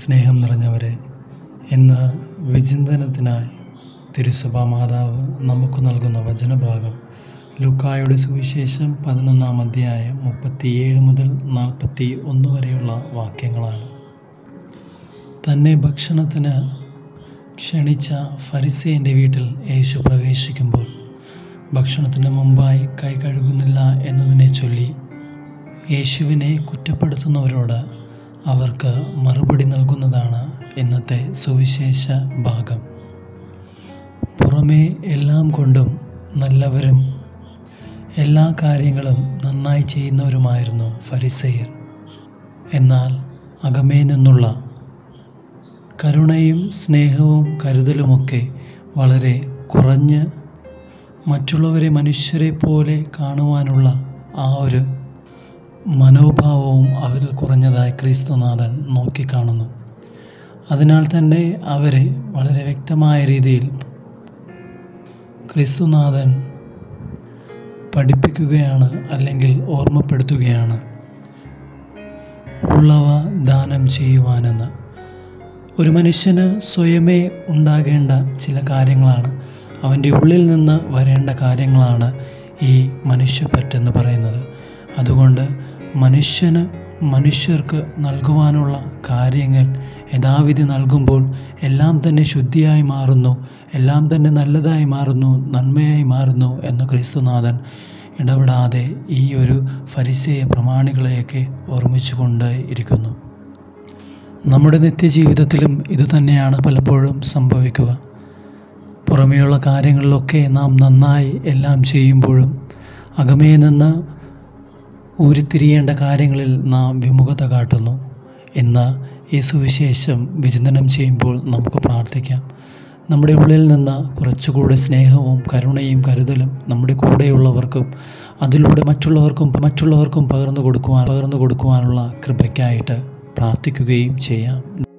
സ്നേഹം നിറഞ്ഞവരെ ഇന്ന് വിചിന്തനത്തിനായി തിരുസഭാ മാതാവ് നമുക്ക് നൽകുന്ന വചനഭാഗം ലൂക്കായുടെ സുവിശേഷം പതിനൊന്നാം അധ്യായം മുപ്പത്തിയേഴ് മുതൽ നാൽപ്പത്തി ഒന്ന് വരെയുള്ള വാക്യങ്ങളാണ് തന്നെ ഭക്ഷണത്തിന് ക്ഷണിച്ച ഫരിസേൻ്റെ വീട്ടിൽ യേശു പ്രവേശിക്കുമ്പോൾ ഭക്ഷണത്തിന് മുമ്പായി കൈ കഴുകുന്നില്ല എന്നതിനെ ചൊല്ലി യേശുവിനെ കുറ്റപ്പെടുത്തുന്നവരോട് അവർക്ക് മറുപടി നൽകുന്നതാണ് ഇന്നത്തെ സുവിശേഷ ഭാഗം പുറമേ എല്ലാം കൊണ്ടും നല്ലവരും എല്ലാ കാര്യങ്ങളും നന്നായി ചെയ്യുന്നവരുമായിരുന്നു ഫരിസേയർ എന്നാൽ അകമേ നിന്നുള്ള കരുണയും സ്നേഹവും കരുതലുമൊക്കെ വളരെ കുറഞ്ഞ് മറ്റുള്ളവരെ മനുഷ്യരെ പോലെ കാണുവാനുള്ള ആ ഒരു മനോഭാവവും അവരിൽ കുറഞ്ഞതായി ക്രിസ്തുനാഥൻ നോക്കിക്കാണുന്നു അതിനാൽ തന്നെ അവരെ വളരെ വ്യക്തമായ രീതിയിൽ ക്രിസ്തുനാഥൻ പഠിപ്പിക്കുകയാണ് അല്ലെങ്കിൽ ഓർമ്മപ്പെടുത്തുകയാണ് ഉള്ളവ ദാനം ചെയ്യുവാനെന്ന് ഒരു മനുഷ്യന് സ്വയമേ ഉണ്ടാകേണ്ട ചില കാര്യങ്ങളാണ് അവൻ്റെ ഉള്ളിൽ നിന്ന് വരേണ്ട കാര്യങ്ങളാണ് ഈ മനുഷ്യപ്പറ്റെന്ന് പറയുന്നത് അതുകൊണ്ട് മനുഷ്യന് മനുഷ്യർക്ക് നൽകുവാനുള്ള കാര്യങ്ങൾ യഥാവിധി നൽകുമ്പോൾ എല്ലാം തന്നെ ശുദ്ധിയായി മാറുന്നു എല്ലാം തന്നെ നല്ലതായി മാറുന്നു നന്മയായി മാറുന്നു എന്ന് ക്രിസ്തുനാഥൻ ഇടപെടാതെ ഈ ഒരു ഫരിസേയ പ്രമാണികളെയൊക്കെ ഓർമ്മിച്ചുകൊണ്ട് ഇരിക്കുന്നു നമ്മുടെ നിത്യജീവിതത്തിലും ഇതുതന്നെയാണ് പലപ്പോഴും സംഭവിക്കുക പുറമേയുള്ള കാര്യങ്ങളിലൊക്കെ നാം നന്നായി എല്ലാം ചെയ്യുമ്പോഴും അകമേ നിന്ന് ഉരുത്തിരിയേണ്ട കാര്യങ്ങളിൽ നാം വിമുഖത കാട്ടുന്നു ഇന്ന് ഈ സുവിശേഷം വിചിന്തനം ചെയ്യുമ്പോൾ നമുക്ക് പ്രാർത്ഥിക്കാം നമ്മുടെ ഉള്ളിൽ നിന്ന് കുറച്ചുകൂടെ സ്നേഹവും കരുണയും കരുതലും നമ്മുടെ കൂടെയുള്ളവർക്കും അതിലൂടെ മറ്റുള്ളവർക്കും മറ്റുള്ളവർക്കും പകർന്നു കൊടുക്കുവാൻ പകർന്നു കൊടുക്കുവാനുള്ള കൃപയ്ക്കായിട്ട് പ്രാർത്ഥിക്കുകയും ചെയ്യാം